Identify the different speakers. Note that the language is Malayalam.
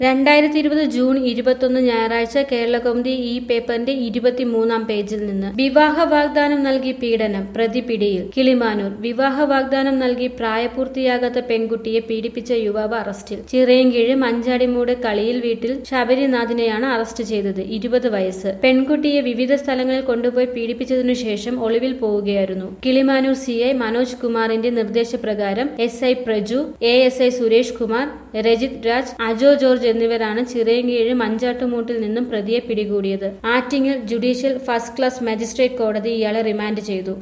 Speaker 1: രണ്ടായിരത്തി ഇരുപത് ജൂൺ ഇരുപത്തൊന്ന് ഞായറാഴ്ച കേരളകൗമുദി ഈ പേപ്പറിന്റെ ഇരുപത്തിമൂന്നാം പേജിൽ നിന്ന് വിവാഹ വാഗ്ദാനം നൽകി പീഡനം പ്രതി പിടിയിൽ കിളിമാനൂർ വിവാഹ വാഗ്ദാനം നൽകി പ്രായപൂർത്തിയാകാത്ത പെൺകുട്ടിയെ പീഡിപ്പിച്ച യുവാവ് അറസ്റ്റിൽ ചിറയൻകീഴ് മഞ്ചാടിമൂട് കളിയിൽ വീട്ടിൽ ശബരിനാഥിനെയാണ് അറസ്റ്റ് ചെയ്തത് ഇരുപത് വയസ്സ് പെൺകുട്ടിയെ വിവിധ സ്ഥലങ്ങളിൽ കൊണ്ടുപോയി പീഡിപ്പിച്ചതിനു ശേഷം ഒളിവിൽ പോവുകയായിരുന്നു കിളിമാനൂർ സി ഐ മനോജ് കുമാറിന്റെ നിർദ്ദേശപ്രകാരം S I Praju A S I Suresh Kumar Rajith Raj Ajo George എന്നിവരാണ് ചിറയൻകീഴ് മഞ്ചാട്ടുമൂട്ടിൽ നിന്നും പ്രതിയെ പിടികൂടിയത് Attingal judicial first class magistrate കോടതി ഇയാളെ റിമാൻഡ് ചെയ്തു